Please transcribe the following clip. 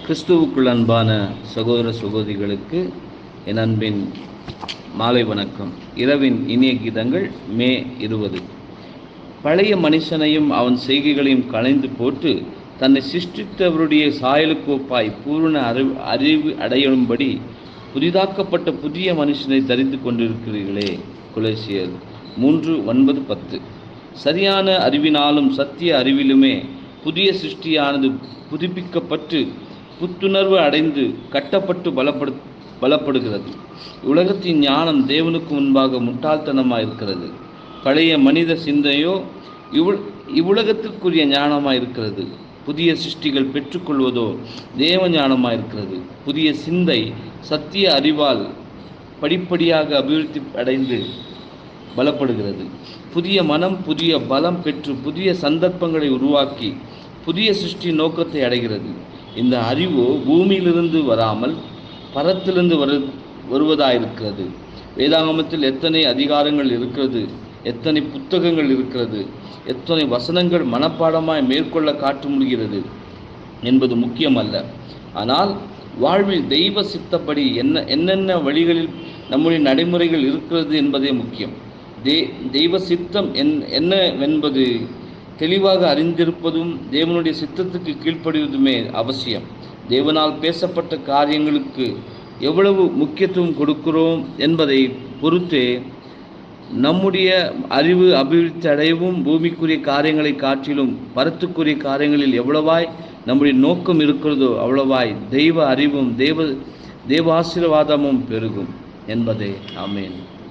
கிறிஸ்துவுக்குள் அன்பான சகோதர சகோதரிகளுக்கு என் அன்பின் மாலை வணக்கம் இரவின் இனிய கீதங்கள் மே இருபது பழைய மனுஷனையும் அவன் செய்கைகளையும் களைந்து போட்டு தன்னை சிருஷ்டித்தவருடைய சாயலுக்கு ஒப்பாய் பூரண அறிவு அறிவு அடையும்படி புதிதாக்கப்பட்ட புதிய மனுஷனை தரித்து கொண்டிருக்கிறீர்களே குலேசியர் மூன்று ஒன்பது பத்து சரியான அறிவினாலும் சத்திய அறிவிலுமே புதிய சிருஷ்டியானது புதுப்பிக்கப்பட்டு புத்துணர்வு அடைந்து கட்டப்பட்டு பலப்படு பலப்படுகிறது உலகத்தின் ஞானம் தேவனுக்கு முன்பாக முட்டாள்தனமாக இருக்கிறது பழைய மனித சிந்தையோ இவ்வு இவ்வுலகத்திற்குரிய ஞானமாக இருக்கிறது புதிய சிருஷ்டிகள் பெற்றுக்கொள்வதோ தேவ ஞானமாக இருக்கிறது புதிய சிந்தை சத்திய அறிவால் படிப்படியாக அபிவிருத்தி அடைந்து பலப்படுகிறது புதிய மனம் புதிய பலம் பெற்று புதிய சந்தர்ப்பங்களை உருவாக்கி புதிய சிருஷ்டி நோக்கத்தை அடைகிறது இந்த அறிவு பூமியிலிருந்து வராமல் பரத்திலிருந்து வரு வருவதாயிருக்கிறது வேதாகமத்தில் எத்தனை அதிகாரங்கள் இருக்கிறது எத்தனை புத்தகங்கள் இருக்கிறது எத்தனை வசனங்கள் மனப்பாடமாய் மேற்கொள்ள காட்ட முடிகிறது என்பது முக்கியமல்ல ஆனால் வாழ்வில் தெய்வ சித்தப்படி என்ன என்னென்ன வழிகளில் நம்முடைய நடைமுறைகள் இருக்கிறது என்பதே முக்கியம் தே தெய்வ சித்தம் என் என்னவென்பது தெளிவாக அறிந்திருப்பதும் தேவனுடைய சித்தத்துக்கு கீழ்ப்படிவதுமே அவசியம் தேவனால் பேசப்பட்ட காரியங்களுக்கு எவ்வளவு முக்கியத்துவம் கொடுக்கிறோம் என்பதை பொறுத்தே நம்முடைய அறிவு அபிவிருத்தி அடையவும் பூமிக்குரிய காரியங்களை காட்டிலும் பரத்துக்குரிய காரியங்களில் எவ்வளவாய் நம்முடைய நோக்கம் இருக்கிறதோ அவ்வளவாய் தெய்வ அறிவும் தெய்வ தெய்வ ஆசீர்வாதமும் பெருகும் என்பதே ஆமேன்